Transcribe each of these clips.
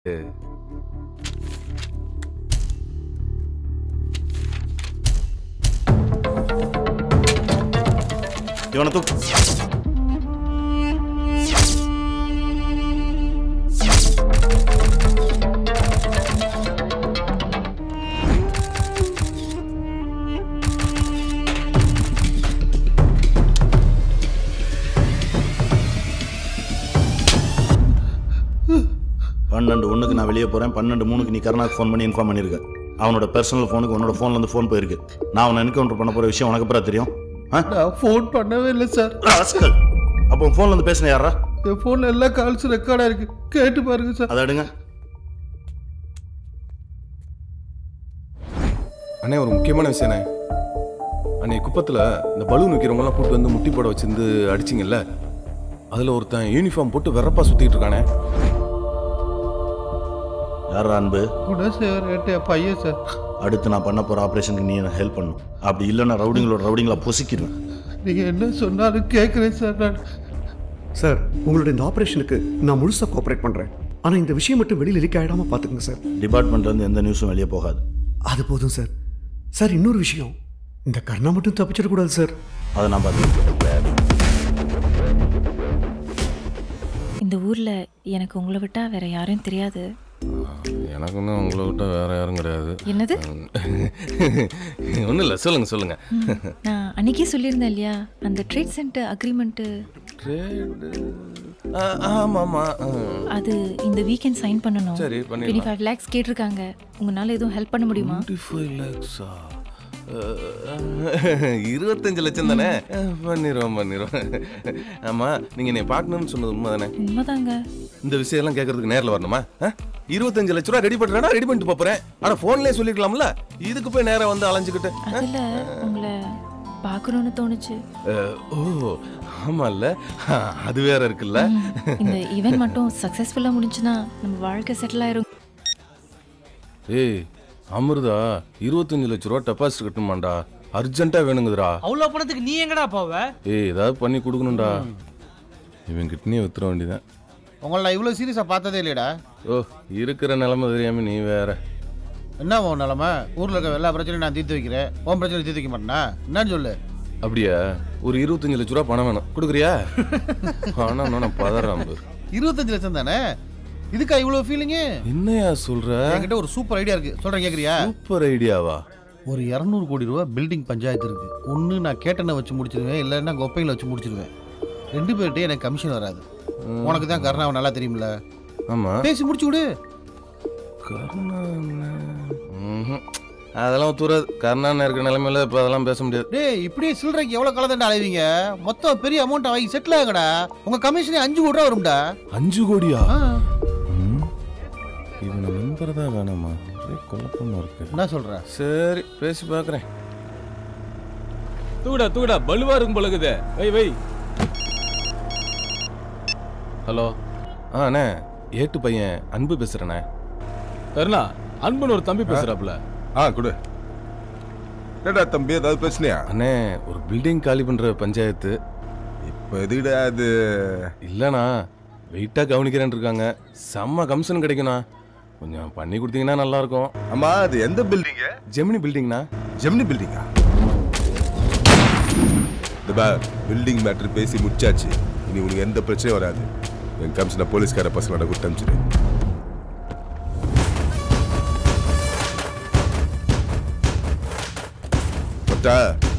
இவனை தூக்கு பன்னெண்டு ஒண்ணுக்கு நான் வெளியே போறேன் பன்னெண்டு மூணுக்கு நீ கருணாக்கு ஃபோன் பண்ணி இன்ஃபார்ம் பண்ணிருக்க அவனோட பர்சனல் ஃபோனுக்கு உன்னோட ஃபோன்ல இருந்து ஃபோன் போயிருக்கு நான் அவனை என்கவுண்டர் பண்ண போற விஷயம் உனக்கு அப்புறம் தெரியும் ஆ? நான் ஃபோன் பண்ணவே இல்லை சார் ராஸ்கல். அப்போ உன் ஃபோன்ல இருந்து பேசின யாரா என் ஃபோனில் எல்லா கால்ஸ் ரெக்கார்டாக இருக்கு கேட்டு பாருங்க சார் அதை எடுங்க அண்ணே ஒரு முக்கியமான விஷயண்ணே அன்னை குப்பத்தில் இந்த பலூன் விற்கிறவங்கலாம் கூட்டு வந்து முட்டி போட வச்சிருந்து அடிச்சிங்கல்ல அதில் ஒருத்தன் யூனிஃபார்ம் போட்டு வெறப்பா சுற்றிட்டு இருக்கானே யாரா அன்பு கூட சார் என் பையன் சார் அடுத்து நான் பண்ண போற ஆபரேஷனுக்கு நீ எனக்கு ஹெல்ப் பண்ணும் அப்படி இல்லைன்னா ரவுடிங்களோட ரவுடிங்களா பொசிக்கிடுவேன் நீங்கள் என்ன சொன்னாலும் கேட்குறேன் சார் நான் சார் உங்களோட இந்த ஆபரேஷனுக்கு நான் முழுசா கோஆப்ரேட் பண்றேன் ஆனா இந்த விஷயம் மட்டும் வெளியில லீக் ஆயிடாம பாத்துக்கங்க சார் டிபார்ட்மெண்ட்ல இருந்து எந்த நியூஸும் வெளியே போகாது அது போதும் சார் சார் இன்னொரு விஷயம் இந்த கர்ணா மட்டும் தப்பிச்சிடக்கூடாது சார் அதை நான் பார்த்துக்கிறேன் இந்த ஊர்ல எனக்கு உங்களை விட்டா வேற யாரையும் தெரியாது எனக்கு ஒன்றும் உங்களை விட்ட வேற யாரும் கிடையாது என்னது ஒன்றும் இல்லை சொல்லுங்க சொல்லுங்க நான் அன்னைக்கே சொல்லியிருந்தேன் இல்லையா அந்த ட்ரேட் சென்டர் அக்ரிமெண்ட்டு ட்ரேடு ஆமாம் ஆமாம் அது இந்த வீக்கெண்ட் சைன் பண்ணணும் சரி, பண்ணிடலாம். டுவெண்ட்டி ஃபைவ் லேக்ஸ் கேட்டிருக்காங்க உங்களால எதுவும் ஹெல்ப் பண்ண முடியுமா டுவெண்ட்டி ஃபைவ் லேக்ஸா இருபத்தஞ்சு லட்சம் தானே அஹ், பண்ணிடுவோம் பண்ணிடுவோம் ஆமாம் நீங்கள் என்னை பார்க்கணும்னு சொன்னது உண்மை தானே உண்மைதாங்க இந்த விஷயம்லாம் கேட்கறதுக்கு நேரில் வரணுமா அஹ்? இருபத்தஞ்சு லட்ச ரூபா ரெடி பண்ணுறேன்னா ரெடி பண்ணிட்டு போறேன் ஆனால் ஃபோன்லேயே சொல்லிருக்கலாம்ல இதுக்கு போய் நேரம் வந்து அலைஞ்சுக்கிட்டு அதுல உங்களை பார்க்கணும்னு தோணுச்சு அஹ், ஓ ஆமால்ல அஹ், அது வேற இருக்குல்ல இந்த ஈவென்ட் மட்டும் சக்ஸஸ்ஃபுல்லாக முடிஞ்சுன்னா நம்ம வாழ்க்கை செட்டில் ஆயிரும் ஏய் அமிர்தா இருபத்தஞ்சு லட்ச ரூபா டெபாசிட் கட்டணுமாண்டா அர்ஜென்ட்டாக வேணுங்குதுடா அவ்வளோ பணத்துக்கு நீ எங்கடா போவ ஏய் ஏதாவது பண்ணி கொடுக்கணும்டா இவன் கிட்னியை வித்துற வேண்டியதான் உங்களை நான் இவ்வளோ சீரியஸாக பார்த்ததே இல்லையடா ஓ இருக்கிற நிலைமை தெரியாம நீ வேற என்ன உன் நிலமை ஊரில் இருக்க எல்லா பிரச்சனையும் நான் தீர்த்து வைக்கிறேன் உன் பிரச்சனை தீர்த்து வைக்க மாட்டேனா என்னன்னு சொல்லு அப்படியா ஒரு இருபத்தஞ்சு லட்ச ரூபா பணம் வேணும் கொடுக்குறியா பணம் நான் பதறான் பாரு. இருபத்தஞ்சு லட்சம் தானே இதுக்கா இவ்வளோ ஃபீலிங்கு என்னையா சொல்ற என்கிட்ட ஒரு சூப்பர் ஐடியா இருக்கு சொல்கிறேன் கேட்குறியா சூப்பர் ஐடியாவா ஒரு இரநூறு கோடி ரூபா பில்டிங் பஞ்சாயத்து இருக்கு ஒன்று நான் கேட்டனை வச்சு முடிச்சிருவேன் இல்லைன்னா கொப்பையில் வச்சு முடிச்சிருவேன் ரெண்டு பேர்கிட்டயும் எனக்கு கமிஷன் வராது உனக்கு தான் கருணாவை நல்லா தெரியும்ல ஆமா பேசி முடிச்சு விடு ம்ஹும். அதெல்லாம் ஒத்துறாது கருணான்னு இருக்கிற நிலைமையில இப்போ அதெல்லாம் பேச முடியாது டேய் இப்படியே சில்லறைக்கு எவ்வளோ கலந்தாண்டா அலைவீங்க மொத்தம் பெரிய அமௌண்ட் வாங்கி செட்டில் ஆகுடா உங்க கமிஷனே அஞ்சு கோடி ரூபா வரும்டா அஞ்சு கோடியா ஆ, ம். இவனை நம்புறதா வேணாமா ஒரே குழப்பமா இருக்கு என்ன சொல்ற சரி பேசி பார்க்குறேன் தூடா தூடா பலுவா இருக்கும் பழகுது வை வை ஹலோ ஆ அண்ணே ஏட்டு பையன் அன்பு பேசுகிறேண்ணே கருணா அன்புன்னு ஒரு தம்பி பேசுறாப்ல ஆ கொடு என்னடா தம்பி ஏதாவது பிரச்சனையா அண்ணே ஒரு பில்டிங் காலி பண்ணுற பஞ்சாயத்து இப்போ எதுடா அது இல்லைண்ணா வெயிட்டாக கவனிக்கிறேன்னு இருக்காங்க செம்ம கமிஷன் கிடைக்குண்ணா கொஞ்சம் பண்ணி கொடுத்தீங்கன்னா நல்லாயிருக்கும் ஆமா அது எந்த பில்டிங்க ஜெமினி பில்டிங்ண்ணா ஜெமினி பில்டிங்கா இந்த பார் பில்டிங் மேட்ரு பேசி முடிச்சாச்சு இனி உனக்கு எந்த பிரச்சனையும் வராது என் கமிஷனை போலீஸ்கார பசங்களோட கொடுத்து அனுப்பிச்சிடு பட்டா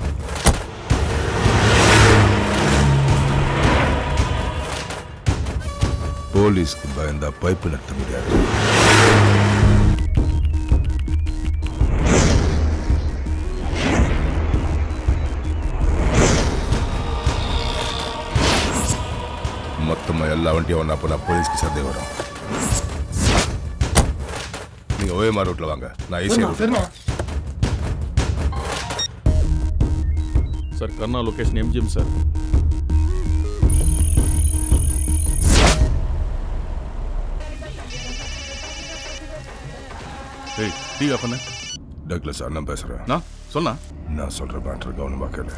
போலீஸ்க்கு பயந்தா பைப்பு நடத்த முடியாது மொத்தமா எல்லா வண்டியும் ஒன்றா போனால் போலீஸ்க்கு சந்தேகம் வரும் நீங்க ஓஎம்ஆர் ரோட்ல வாங்க நான் ஈஸியாக ரூட்ல sir Karna location MGM sir ஏய் டீ ஆஃப் பண்ணு டக்ளஸ் அண்ணன் பேசுறேன் நான் சொன்னா நான் சொல்ற மேட்ரு கவனமா கேளு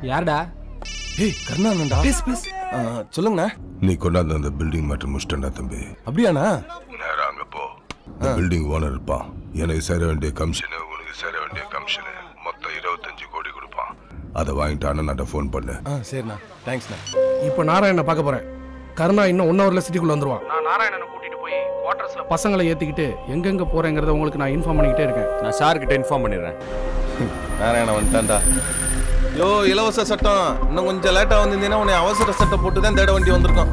யாருடா ஏய் கருணானந்தா ஆ, சொல்லுங்கண்ணா நீ கொண்டாந்து அந்த பில்டிங் மேட்டர் முடிச்சிட்டா தம்பி அப்படியாண்ணா நேரா அங்க போ இந்த பில்டிங் ஓனர் இருப்பான் எனக்கு சேர வேண்டிய கமிஷனு உனக்கு சேர வேண்டிய கமிஷனு மொத்தம் இருபத்தஞ்சு கோடி கொடுப்பான் அதை வாங்கிட்டு அண்ணன் ஃபோன் பண்ணு ஆ சரிண்ணா தேங்க்ஸ்ண்ணா இப்போ நாராயணனை பார்க்க போறேன் கருணா இன்னும் ஒன் ஹவர்ல சிட்டிக்குள்ள வந்துருவான் நான் நாராயணனை கூட்டிட்டு போய் குவார்டர்ஸ்ல பசங்களை ஏத்திக்கிட்டு எங்கெங்க போறேங்கிறத உங்களுக்கு நான் இன்ஃபார்ம் பண்ணிக்கிட்டே இருக்கேன் நான் சார் கிட்ட இன்ஃபார்ம் பண்ணிடுறேன் நாராயண வந்துட்டான்டா யோ இலவச சட்டம் இன்னும் கொஞ்சம் லேட்டா வந்திருந்தீங்கன்னா உன்னை அவசர சட்டம் போட்டு தான் தேட வண்டி வந்திருக்கோம்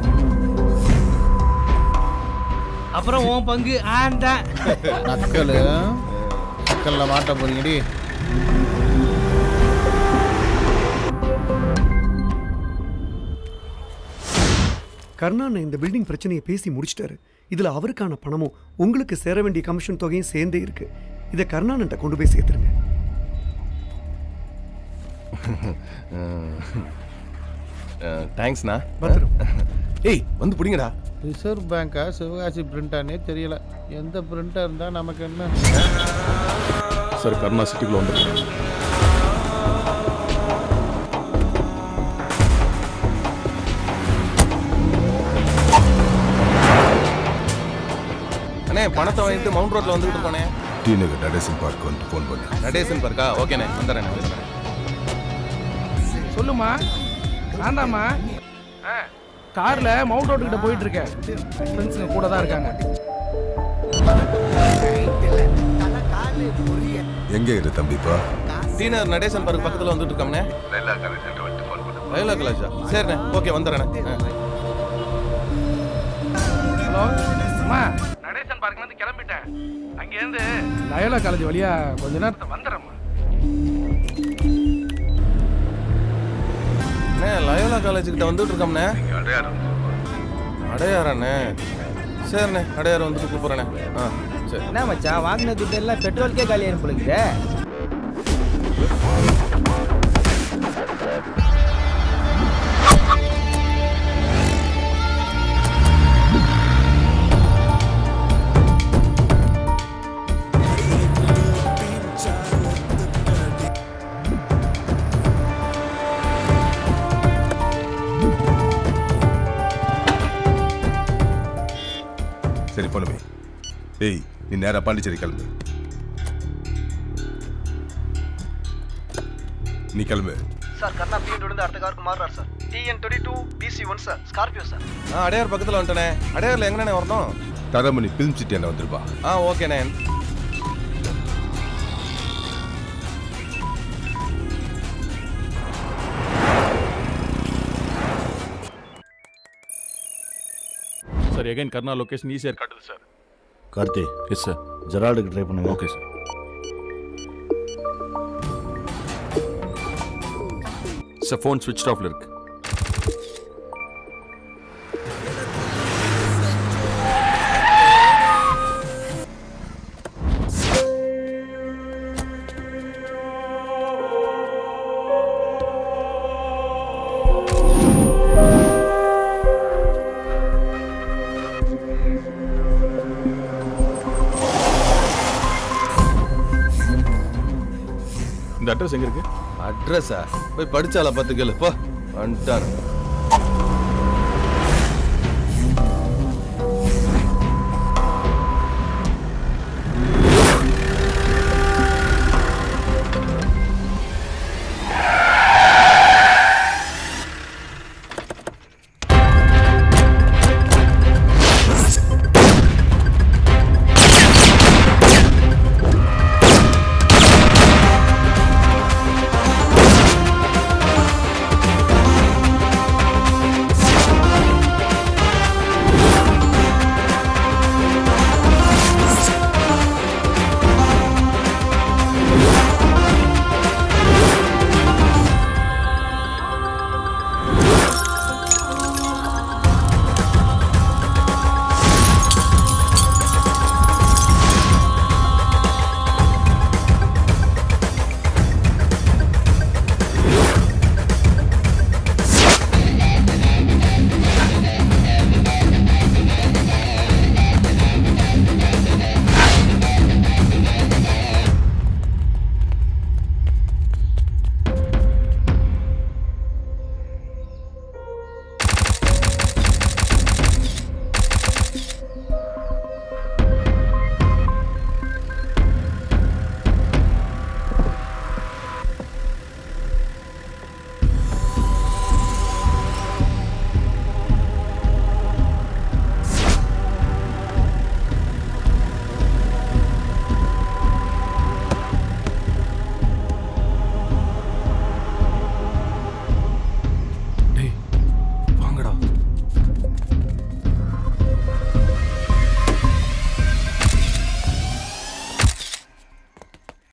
அப்புறம் உன் பங்கு ஆண்டா நக்கல் நக்கல்ல மாட்ட போறீங்கடி கருணாண்ணன் இந்த பில்டிங் பிரச்சனையை பேசி முடிச்சிட்டாரு இதுல அவருக்கான பணமும் உங்களுக்கு சேர வேண்டிய கமிஷன் தொகையும் சேர்ந்தே இருக்கு இதை கருணாண்ணன்ட்ட கொண்டு போய் சேர்த்துருங்க தேங்க்ஸ்ண்ணா பத்திரம் ஏய் வந்து பிடிங்கடா ரிசர்வ் பேங்கா சிவகாசி பிரிண்டானே தெரியல எந்த பிரிண்டா இருந்தா நமக்கு என்ன சார் கருணா சிட்டிக்குள்ள வந்துருக்கேன் அண்ணே பணத்தை வாங்கிட்டு மவுண்ட் ரோட்ல வந்துகிட்டு இருப்பானே டி நகர் நடேசன் பார்க் வந்து ஃபோன் பண்ணு நடேசன் பார்க்கா ஓகேண்ணே வந்துடுறேன் வந்துடுறேன் சொல்லுமா வேண்டாமா கார்ல மவுண்ட் ரோடு கிட்ட போயிட்டு இருக்கேன் ஃப்ரெண்ட்ஸுங்க கூட தான் இருக்காங்க எங்க இரு தம்பிப்பா டீனர் நடேசன் பார்க் பக்கத்துல வந்துட்டு இருக்கோம்ண்ணே லைலா காலேஜ் சென்டர் வந்து ஃபோன் பண்ணு லைலா கலாஜா சரிண்ணே ஓகே வந்துடுறேண்ணே ஹலோ அம்மா நடேசன் பார்க்ல இருந்து கிளம்பிட்டேன் அங்க இருந்து லயோலா காலேஜ் வழியா கொஞ்ச நேரத்தை வந்துடுறேம்மா அண்ணே லயோலா காலேஜ் கிட்ட வந்துட்டு இருக்கோம்ண்ணே அடையாளம் அடையாரண்ணே சரிண்ணே அடையாரம் வந்துட்டு கூப்பிட்றேண்ணே ஆ சரி என்ன மச்சான் வாங்கின துட்டு எல்லாம் பெட்ரோலுக்கே காலியாயிரும் போலுக்குதே சரி பண்ணுமே ஏய் நீ நேரா பாண்டிச்சேரி கிளம்பு நீ கிளம்பு சார் கர்ணா பிஎன் இருந்து அடுத்த காருக்கு மாறுறாரு sir TN twenty two BC one sir Scorpio sir ஆ அடையார் பக்கத்தில் வந்துட்டேனே அடையாரில் எங்கண்ணே வரணும் தரமணி பிலிம் சிட்டி என்ன வந்திருப்பா ஆ ஓகேண்ணே சார் எகைன் கர்ணா லொகேஷன் ஈஸியாக காட்டுது சார் கார்த்தி எஸ் சார் ஜெரால்டுக்கு ட்ரை பண்ணுங்க ஓகே சார் சார் ஃபோன் ஸ்விட்ச் ஆஃப்ல இருக்கு இந்த அட்ரஸ் எங்க இருக்கு அட்ரஸா போய் படிச்சால பத்து கேளு போ வந்துட்டான்